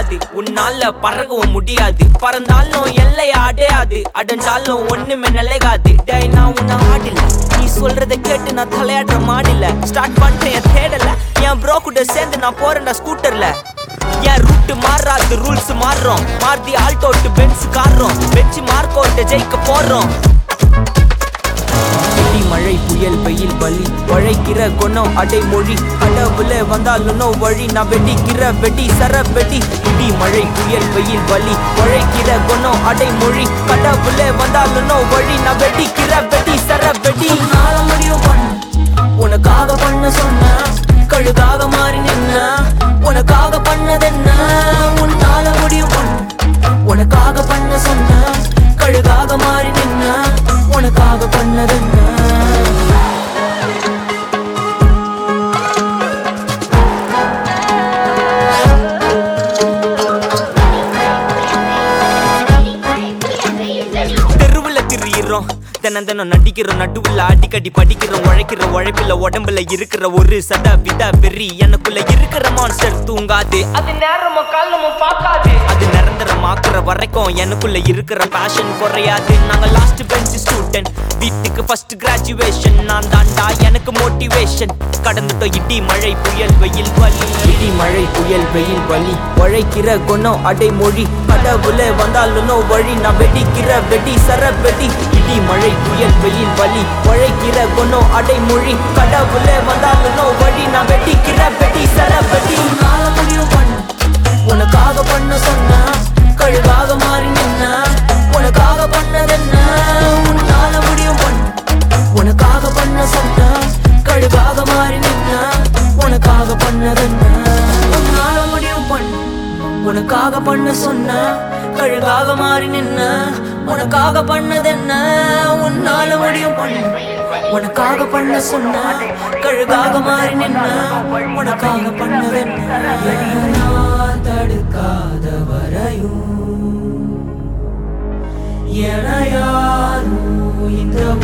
கிடையாது உன்னால பறக்கவும் முடியாது பறந்தாலும் எல்லை அடையாது அடைஞ்சாலும் ஒண்ணுமே நிலைகாது டேய் நான் உன்னை ஆடல நீ சொல்றத கேட்டு நான் தலையாடுற மாடில ஸ்டார்ட் பண்ணிட்டேன் என் தேடல என் ப்ரோ கூட சேர்ந்து நான் போறேன்டா ஸ்கூட்டர்ல என் ரூட் மாறாது ரூல்ஸ் மாறுறோம் மாருதி ஆல்டோட்டு பென்ஸ் காடுறோம் வெச்சு மார்க்கோட்டு ஜெயிக்க போறோம் இடி மழை புயல் வெயில் பலி உழைக்கிற குணம் அடைமொழி கடவுள வந்தாலும் வழி நான் வெடிக்கிற வெடி சர வெடி இடி மழை புயல் வெயில் பலி உழைக்கிற குணம் அடைமொழி கடவுள வந்தாலும் வழி நான் வெடிக்கிற வெடி சர வெடி உன்னால முடியும் பண்ண உனக்காக பண்ண சொன்ன கழுகாக மாறி நின்ன உனக்காக பண்ணதென்ன உன்னால முடியும் பண்ண உனக்காக பண்ண சொன்ன கழுகாக மாறி நின்ன உனக்காக பண்ணதென்ன தெருவுல திரியிறோம் தினம் தினம் நடிக்கிறோம் நடுவுல அடிக்கடி படிக்கிறோம் உழைக்கிற உழைப்பில உடம்புல இருக்கிற ஒரு சத வித வெறி எனக்குள்ள இருக்கிற மான்ஸ்டர் தூங்காது அது நேரமும் காலமும் பார்க்காது அது நிரந்தரமாக்குற வரைக்கும் எனக்குள்ள இருக்கிற பேஷன் குறையாது நாங்க லாஸ்ட் பெஞ்ச் ஸ்டூடெண்ட் வீட்டுக்கு ஃபர்ஸ்ட் கிராஜுவேஷன் நான் தாண்டா எனக்கு மோட்டிவேஷன் கடந்துட்டோம் இடி மழை புயல் வெயில் வலி இடி மழை புயல் வெயில் வலி உழைக்கிற குணம் அடைமொழி கடவுள வந்தாலும் வழி நான் வெடிக்கிற வெடி சர வெடி இடி மழை புயல் வெயில் வலி உழைக்கிற குணம் அடைமொழி கடவுள வந்தாலும் வழி நான் வெடிக்கிற வெடி சர வெடி உன்னால முடியும் பண்ண உனக்காக பண்ண சொன்ன கழுகாக மாறி நின்ன உனக்காக பண்ணதென்ன உன்னால முடியும் பண்ண உனக்காக பண்ண சொன்ன கழுகாக மாறி நின்ன உனக்காக பண்ணதென்ன உன்னால முடியும் பண்ண உனக்காக பண்ண சொன்ன கழுகாக மாறி நின்ன உனக்காக பண்ணதென்ன உன்னால முடியும் பண்ண உனக்காக பண்ண சொன்ன கழுகாக மாறி நின்ன உனக்காக பண்ணதென்ன நான் தடுக்காத வரையும் என யாரும் இந்த